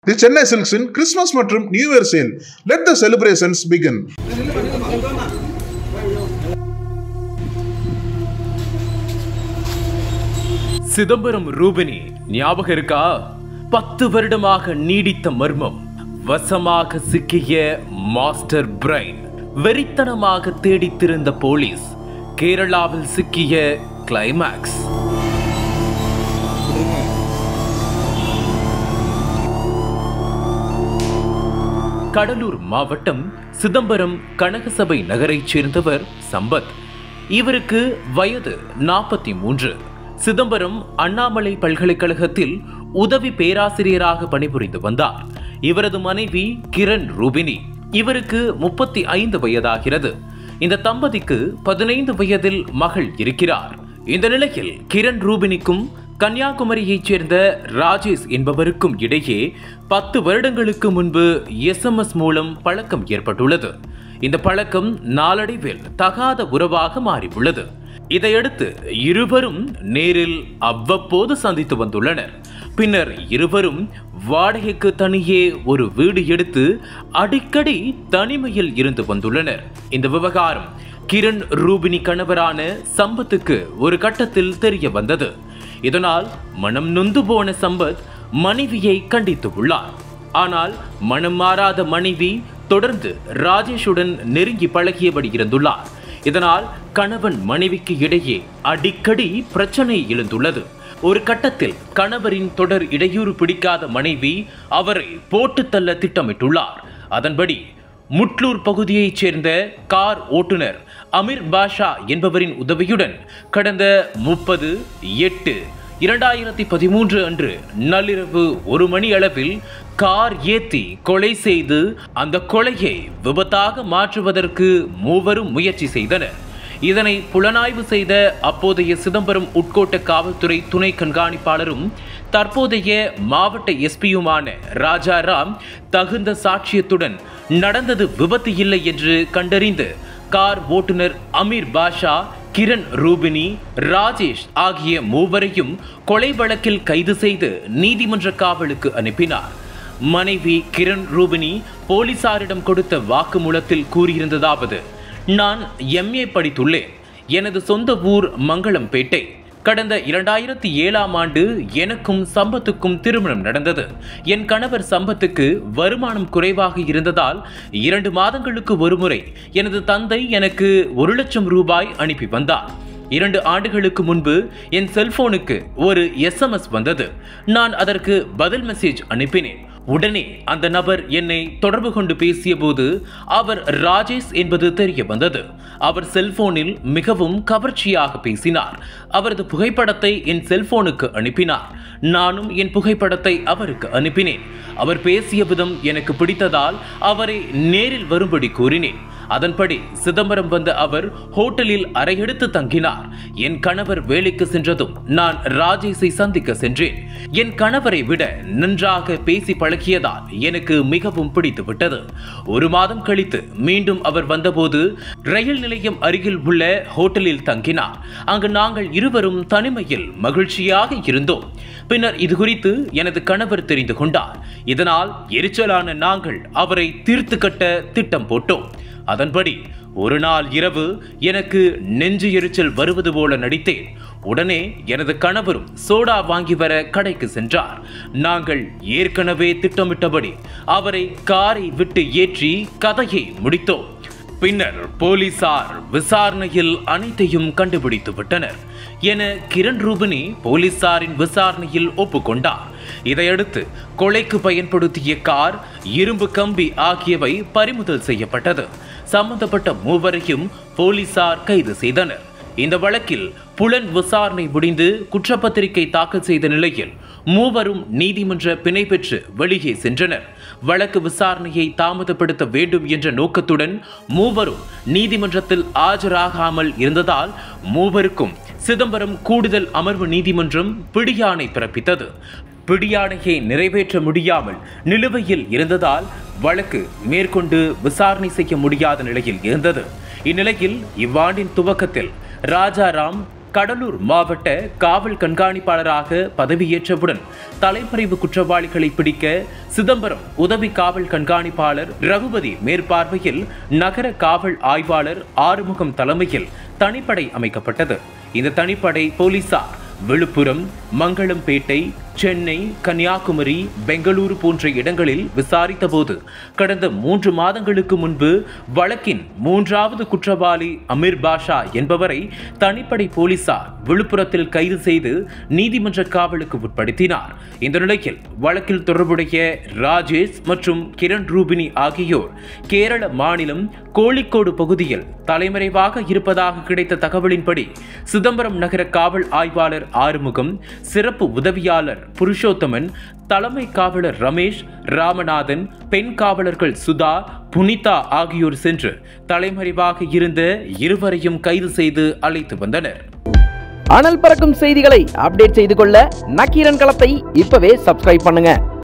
தி சென்னை சில்க்ஸின் கிறிஸ்மஸ் மற்றும் new year sale let the celebrations begin Chidambaram Rupini ஞாபகம் இருக்கா பத்து வருடமாக நீடித்த மர்மம் வசமாக சிக்கிய மாஸ்டர் பிரைன் வெறித்தனமாக தேடித்திருந்த போலீஸ் கேரளாவில் சிக்கிய கிளைமாக்ஸ் கடலூர் மாவட்டம் சிதம்பரம் கனகசபை நகரைச் சேர்ந்தவர் சம்பத் இவருக்கு வயது நாற்பத்தி மூன்று சிதம்பரம் அண்ணாமலை பல்கலைக்கழகத்தில் உதவி பேராசிரியராக பணிபுரிந்து வந்தார் இவரது மனைவி கிரண் ரூபினி இவருக்கு முப்பத்தி ஐந்து வயதாகிறது இந்த தம்பதிக்கு பதினைந்து வயதில் மகள் இருக்கிறார் இந்த நிலையில் கிரண் ரூபினிக்கும் கன்னியாகுமரியைச் சேர்ந்த ராஜேஷ் என்பவருக்கும் இடையே பத்து வருடங்களுக்கு முன்பு எஸ்எம்எஸ் மூலம் பழக்கம் ஏற்பட்டுள்ளது இந்த பழக்கம் நாளடைவில் தகாத உறவாக மாறியுள்ளது இதையடுத்து இருவரும் நேரில் அவ்வப்போது சந்தித்து வந்துள்ளனர் பின்னர் இருவரும் வாடகைக்கு தனியே ஒரு வீடு எடுத்து அடிக்கடி தனிமையில் இருந்து வந்துள்ளனர் இந்த விவகாரம் கிரண் ரூபினி கணவரான சம்பத்துக்கு ஒரு கட்டத்தில் தெரிய வந்தது இதனால் மனம் நொந்து போன சம்பத் மனைவியை கண்டித்து உள்ளார் ஆனால் மனம் மாறாத மனைவி தொடர்ந்து ராஜேஷுடன் நெருங்கி பழகியபடி இருந்துள்ளார் இதனால் கணவன் மனைவிக்கு இடையே அடிக்கடி பிரச்சனை எழுந்துள்ளது ஒரு கட்டத்தில் கணவரின் தொடர் இடையூறு பிடிக்காத மனைவி அவரை போட்டு தள்ள திட்டமிட்டுள்ளார் அதன்படி முட்லூர் பகுதியைச் சேர்ந்த கார் ஓட்டுநர் அமீர் பாஷா என்பவரின் உதவியுடன் கடந்த முப்பது எட்டு இரண்டாயிரத்தி பதிமூன்று அன்று நள்ளிரவு ஒரு மணி அளவில் கார் ஏத்தி கொலை செய்து அந்த கொலையை விபத்தாக மாற்றுவதற்கு மூவரும் முயற்சி செய்தனர் இதனை புலனாய்வு செய்த அப்போதைய சிதம்பரம் உட்கோட்ட காவல்துறை துணை கண்காணிப்பாளரும் தற்போதைய மாவட்ட எஸ்பியுமான ராஜாராம் தகுந்த சாட்சியத்துடன் நடந்தது விபத்து இல்லை என்று கண்டறிந்து கார் ஓட்டுநர் அமீர் பாஷா கிரண் ரூபினி ராஜேஷ் ஆகிய மூவரையும் கொலை வழக்கில் கைது செய்து நீதிமன்ற காவலுக்கு அனுப்பினார் மனைவி கிரண் ரூபினி போலீசாரிடம் கொடுத்த வாக்குமூலத்தில் கூறியிருந்ததாவது நான் எம்ஏ படித்துள்ளேன் எனது சொந்த ஊர் மங்களம்பேட்டை கடந்த இரண்டாயிரத்தி ஏழாம் ஆண்டு எனக்கும் சம்பத்துக்கும் திருமணம் நடந்தது என் கணவர் சம்பத்துக்கு வருமானம் குறைவாக இருந்ததால் இரண்டு மாதங்களுக்கு ஒருமுறை எனது தந்தை எனக்கு ஒரு லட்சம் ரூபாய் அனுப்பி வந்தார் இரண்டு ஆண்டுகளுக்கு முன்பு என் செல்போனுக்கு ஒரு எஸ்எம்எஸ் வந்தது நான் அதற்கு பதில் மெசேஜ் அனுப்பினேன் உடனே அந்த நபர் என்னை தொடர்பு கொண்டு பேசிய போது அவர் ராஜேஷ் என்பது தெரிய வந்தது அவர் செல்போனில் மிகவும் கவர்ச்சியாக பேசினார் அவரது புகைப்படத்தை என் செல்போனுக்கு அனுப்பினார் நானும் என் புகைப்படத்தை அவருக்கு அனுப்பினேன் அவர் பேசிய விதம் எனக்கு பிடித்ததால் அவரை நேரில் வரும்படி கூறினேன் அதன்படி சிதம்பரம் வந்த அவர் ஹோட்டலில் அறையெடுத்து தங்கினார் என் கணவர் வேலைக்கு சென்றதும் நான் ராஜேஷை சந்திக்க சென்றேன் என் கணவரை விட நன்றாக பேசி பழகியதால் எனக்கு மிகவும் பிடித்து விட்டது ஒரு மாதம் கழித்து மீண்டும் அவர் வந்தபோது ரயில் நிலையம் அருகில் உள்ள ஹோட்டலில் தங்கினார் அங்கு நாங்கள் இருவரும் தனிமையில் மகிழ்ச்சியாக இருந்தோம் பின்னர் இது குறித்து எனது கணவர் தெரிந்து கொண்டார் இதனால் எரிச்சலான நாங்கள் அவரை தீர்த்து கட்ட திட்டம் போட்டோம் அதன்படி ஒரு நாள் இரவு எனக்கு நெஞ்சு எரிச்சல் வருவது போல நடித்தேன் உடனே எனது கணவரும் சோடா வாங்கி வர கடைக்கு சென்றார் நாங்கள் ஏற்கனவே திட்டமிட்டபடி அவரை காரை விட்டு ஏற்றி கதையை முடித்தோம் பின்னர் போலீசார் விசாரணையில் அனைத்தையும் கண்டுபிடித்து விட்டனர் என கிரண் ரூபினி போலீசாரின் விசாரணையில் ஒப்புக்கொண்டார் இதையடுத்து கொலைக்கு பயன்படுத்திய கார் இரும்பு கம்பி ஆகியவை பறிமுதல் செய்யப்பட்டது சம்பந்தப்பட்ட மூவரையும் போலீசார் கைது செய்தனர் இந்த வழக்கில் புலன் விசாரணை முடிந்து குற்றப்பத்திரிகை தாக்கல் செய்த நிலையில் மூவரும் நீதிமன்ற பிணை பெற்று வெளியே சென்றனர் வழக்கு விசாரணையை தாமதப்படுத்த வேண்டும் என்ற நோக்கத்துடன் மூவரும் நீதிமன்றத்தில் ஆஜராகாமல் இருந்ததால் மூவருக்கும் சிதம்பரம் கூடுதல் அமர்வு நீதிமன்றம் பிடியாணை பிறப்பித்தது பிடியாணையை நிறைவேற்ற முடியாமல் நிலுவையில் இருந்ததால் வழக்கு மேற்கொண்டு விசாரணை செய்ய முடியாத நிலையில் இருந்தது இந்நிலையில் இவ்வாண்டின் துவக்கத்தில் ராஜாராம் கடலூர் மாவட்ட காவல் கண்காணிப்பாளராக பதவியேற்றவுடன் தலைமறைவு குற்றவாளிகளை பிடிக்க சிதம்பரம் உதவி காவல் கண்காணிப்பாளர் ரகுபதி மேற்பார்வையில் நகர காவல் ஆய்வாளர் ஆறுமுகம் தலைமையில் தனிப்படை அமைக்கப்பட்டது இந்த தனிப்படை போலீசார் விழுப்புரம் மங்களம்பேட்டை சென்னை கன்னியாகுமரி பெங்களூரு போன்ற இடங்களில் விசாரித்தபோது கடந்த மூன்று மாதங்களுக்கு முன்பு வழக்கின் மூன்றாவது குற்றவாளி அமீர் பாஷா என்பவரை தனிப்படை போலீசார் விழுப்புரத்தில் கைது செய்து நீதிமன்ற காவலுக்கு உட்படுத்தினார் இந்த நிலையில் வழக்கில் தொடர்புடைய ராஜேஷ் மற்றும் கிரண் ரூபினி ஆகியோர் கேரள மாநிலம் கோழிக்கோடு பகுதியில் தலைமறைவாக இருப்பதாக கிடைத்த தகவலின்படி சிதம்பரம் நகர காவல் ஆய்வாளர் ஆறுமுகம் சிறப்பு உதவியாளர் புருஷோத்தமன் தலைமை காவலர் ரமேஷ் ராமநாதன் பெண் காவலர்கள் சுதா புனிதா ஆகியோர் சென்று தலைமறைவாக இருந்த இருவரையும் கைது செய்து அழைத்து வந்தனர் அனல் பறக்கும் செய்திகளை அப்டேட் செய்து கொள்ள நக்கீரன் களத்தை இப்பவே சப்ஸ்கிரைப் பண்ணுங்க